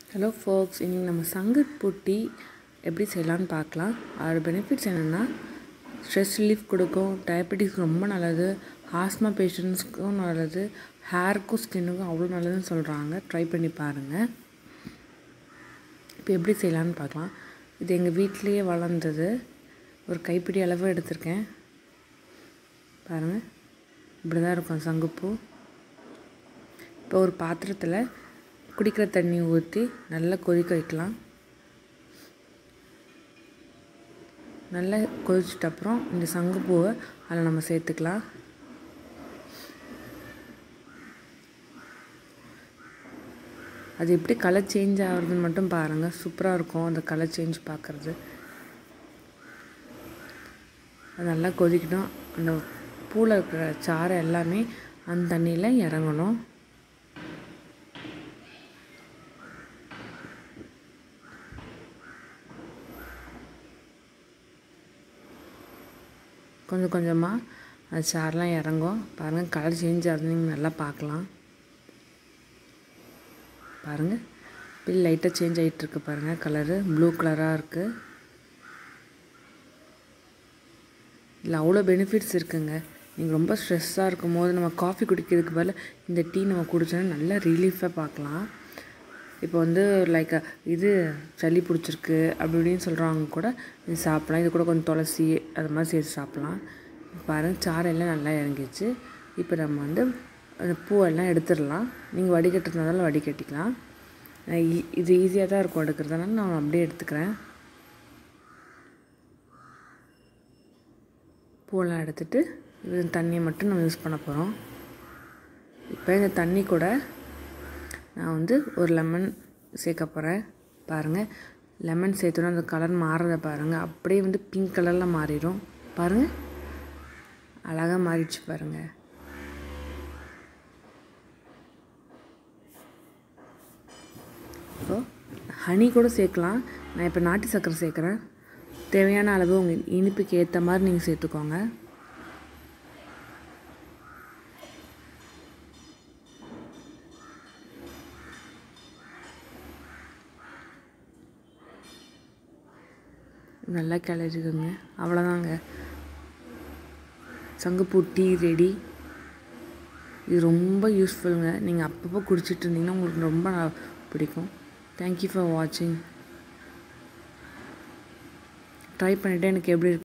hello ஃபோக்ஸ் இன்றைக்கி நம்ம சங்கட் tea எப்படி செய்யலான்னு பார்க்கலாம் அதோட பெனிஃபிட்ஸ் என்னென்னா ஸ்ட்ரெஸ் ரிலீஃப் கொடுக்கும் டயபெட்டிஸ்க்கு ரொம்ப நல்லது ஆஸ்மா பேஷண்ட்ஸ்க்கும் நல்லது ஹேருக்கும் ஸ்கின்னுக்கும் அவ்வளோ நல்லதுன்னு சொல்கிறாங்க ட்ரை பண்ணி பாருங்கள் இப்போ எப்படி செய்யலான்னு பார்க்கலாம் இது எங்கள் வீட்டிலையே வளர்ந்தது ஒரு கைப்பிடி அளவு எடுத்திருக்கேன் பாருங்கள் இப்படி தான் இருக்கும் சங்குப்பூ இப்போ ஒரு பாத்திரத்தில் குடிக்கிற தண்ணி ஊற்றி நல்லா கொதிக்க வைக்கலாம் நல்லா கொதிச்சிட்ட அப்புறம் இந்த சங்குப்பூவை அதில் நம்ம சேர்த்துக்கலாம் அது எப்படி கலர் சேஞ்ச் ஆகுறதுன்னு மட்டும் பாருங்கள் சூப்பராக இருக்கும் அந்த கலர் சேஞ்ச் பார்க்குறது அது நல்லா கொதிக்கணும் அந்த பூவில் இருக்கிற சாறை எல்லாமே அந்த தண்ணியில் இறங்கணும் கொஞ்சம் கொஞ்சமாக அது சாரெலாம் இறங்கும் பாருங்கள் கலர் சேஞ்ச் ஆகுது நீங்கள் நல்லா பார்க்கலாம் பாருங்கள் பில் லைட்டாக சேஞ்ச் ஆகிட்டுருக்கு பாருங்கள் கலரு ப்ளூ கலராக இருக்குது இதில் அவ்வளோ பெனிஃபிட்ஸ் இருக்குங்க நீங்கள் ரொம்ப ஸ்ட்ரெஸ்ஸாக இருக்கும் போது நம்ம காஃபி குடிக்கிறதுக்கு பதில் இந்த டீ நம்ம குடித்தோன்னா நல்லா ரிலீஃபாக பார்க்கலாம் இப்போ வந்து லைக் இது சளி பிடிச்சிருக்கு அப்படி இப்படின்னு சொல்கிறவங்க கூட இது சாப்பிட்லாம் இது கூட கொஞ்சம் துளசி அது மாதிரி சேர்த்து சாப்பிட்லாம் பாருங்கள் சாரெல்லாம் நல்லா இறங்கிச்சு இப்போ நம்ம வந்து அந்த பூவெல்லாம் எடுத்துடலாம் நீங்கள் வடிகட்டுறதுனால வடிகட்டிக்கலாம் இது ஈஸியாக தான் இருக்கும் எடுக்கிறதுனால நான் அப்படியே எடுத்துக்கிறேன் பூவெல்லாம் எடுத்துகிட்டு இது தண்ணியை மட்டும் நம்ம யூஸ் பண்ண போகிறோம் இப்போ இந்த தண்ணி கூட நான் வந்து ஒரு லெமன் சேர்க்க போகிறேன் பாருங்கள் லெமன் சேர்த்தோன்னா அந்த கலர் மாறுறத பாருங்கள் அப்படியே வந்து பிங்க் கலரில் மாறிடும் பாருங்கள் அழகாக மாறிடுச்சு பாருங்கள் இப்போ ஹனி கூட சேர்க்கலாம் நான் இப்போ நாட்டு சர்க்கரை சேர்க்குறேன் தேவையான அளவு உங்கள் இனிப்புக்கு ஏற்ற மாதிரி நீங்கள் சேர்த்துக்கோங்க நல்லா கிளறிடுங்க அவ்வளோதாங்க சங்குப்பூ டீ ரெடி இது ரொம்ப யூஸ்ஃபுல்லுங்க நீங்கள் அப்பப்போ குடிச்சிட்டு இருந்தீங்கன்னா உங்களுக்கு ரொம்ப பிடிக்கும் தேங்க்யூ ஃபார் வாட்சிங் ட்ரை பண்ணிவிட்டு எனக்கு எப்படி இருக்கு